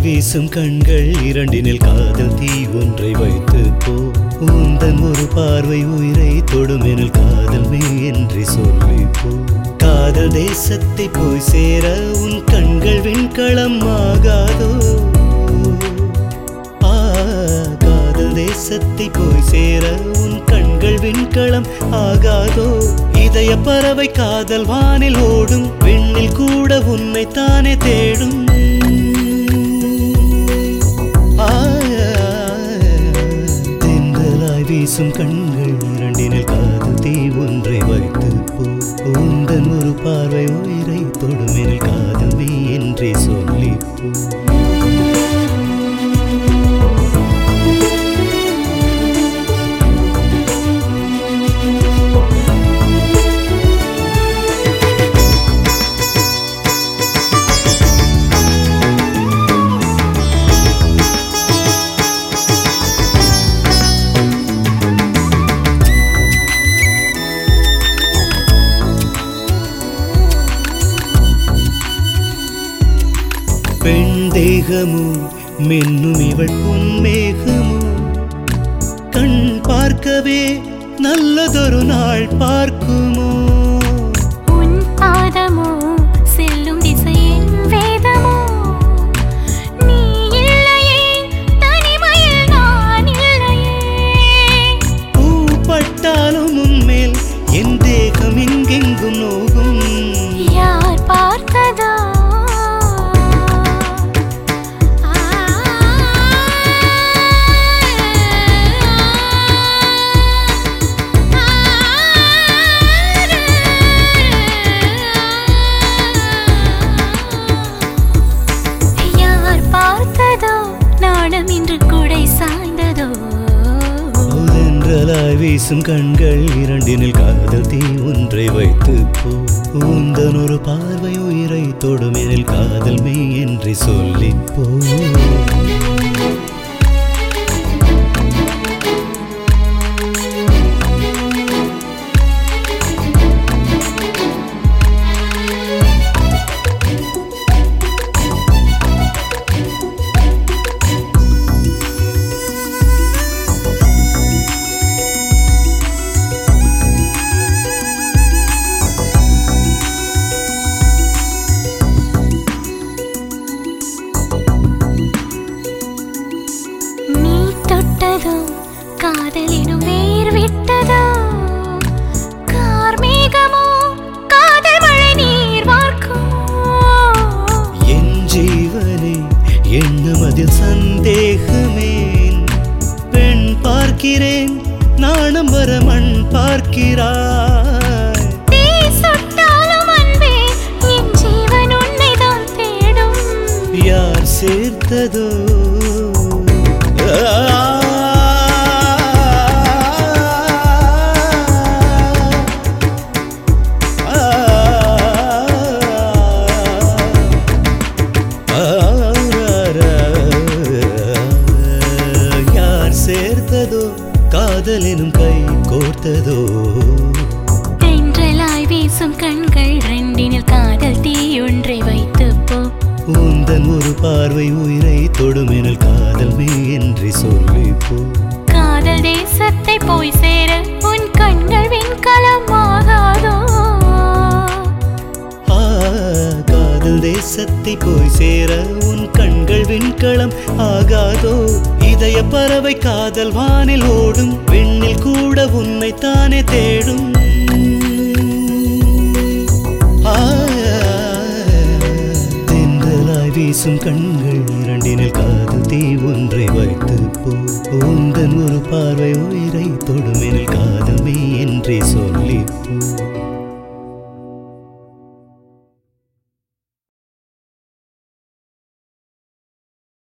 வீசும் கண்கள் இரண்டினில் காதல் தீ ஒன்றை வைத்து போ உந்தன் ஒரு பார்வை உயிரை தொடுமெனில் காதல் மெய் என்று சொல்லி போ காதல் தேசத்தை போய் சேர உன் கண்கள் விண்களம் ஆகாதோ ஆ, காதல் தேசத்தை போய் சேர உன் கண்கள் விண்களம் ஆகாதோ இதய பறவை காதல் வானில் ஓடும் விண்ணில் கூட உன்னை தானே தேடும் ஆ, தென்றலாய் வீசும் கண்கள் இரண்டினில் காதல் தீ ஒன்றை வைத்து போ உந்தன் ஒரு பார்வை உயிரை தொடுமெனில் காதல் நீ என்றே சொல்லி போ பெண் தேகமோ மின்னும் இவள் பொன்மேகமோ கண் பார்க்கவே நல்லதொரு நாள் பார்க்குமோ உன் பாதமோ செல்லும் திசையின் வேதமோ நீ இல்லையே தனிமையில் நான் இல்லையே பூப்பட்டாலும் உன்மேல் என் தேகம் எங்கெங்கும் நோகும் யார் பார்த்ததோ யார் பார்த்ததோ நாணம் இன்று குடை சாய்ந்ததோ முதன்றலாய் வீசும் கண்கள் இரண்டினில் காதல் தீ ஒன்றை வைத்து போ உந்தன் ஒரு பார்வை உயிரை தொடுமெனில் காதல் மெய் என்று சொல்லி போ நீ தொட்டதோ காதலினும் வேர் விட்டதோ கார்மேகமோ காதல் மழை நீர் வார்க்குமோ என் ஜீவனே எண்ணம் அதில் சந்தேகமேன் பெண் பார்க்கிறேன் நாணம் வர மண் பார்க்கிறாய் தீ சுட்டாலும் அன்பே என் ஜீவன் உன்னைதான் தேடும் யார் சேர்த்ததோ யார் சேர்த்ததோ காதலினும் கை கோர்த்ததோ தென்றலாய் வீசும் கண்கள் ரெண்டினில் காதல் தீ ஒன்றை வைத்து போ உந்தன் ஒரு பார்வை உயிரை தொடுமெனில் காதல் மெய் என்று சொல்லி போ காதல் தேசத்தை போய் சேர உன் கண்கள் விண்கலம் ஆகாதோ ஆ, காதல் தேசத்தை போய் சேர உன் கண்கள் விண்களம் ஆகாதோ இதய பறவை காதல் வானில் ஓடும் விண்ணில் கூட உன்னை தானே தேடும் ஆ, தென்றலாய் வீசும் கண்கள் இரண்டினில் காதல் தீ ஒன்றை வைத்து போ உந்தன் ஒரு பார்வை உயிரை தொடுமெனில் காதல் மெய் என்றே சொல்லி